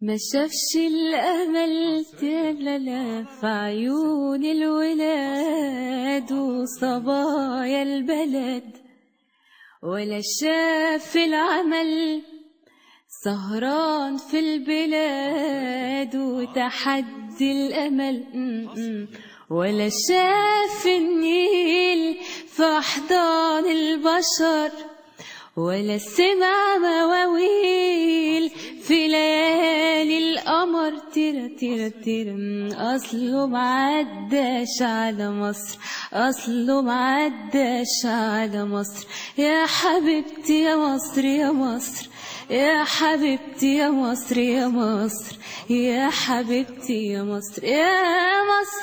ما شافش الأمل تللا في عيون الولاد وصبايا البلد ولا شاف العمل سهران في البلاد وتحدي الأمل م-م. ولا شاف النيل في أحضان البشر ولا سمع مواويل في ليالي القمر تيرا تيرا تيرا أصله معداش على مصر أصله معداش على مصر يا حبيبتي يا مصر يا مصر يا حبيبتي يا مصر يا مصر يا حبيبتي يا مصر يا مصر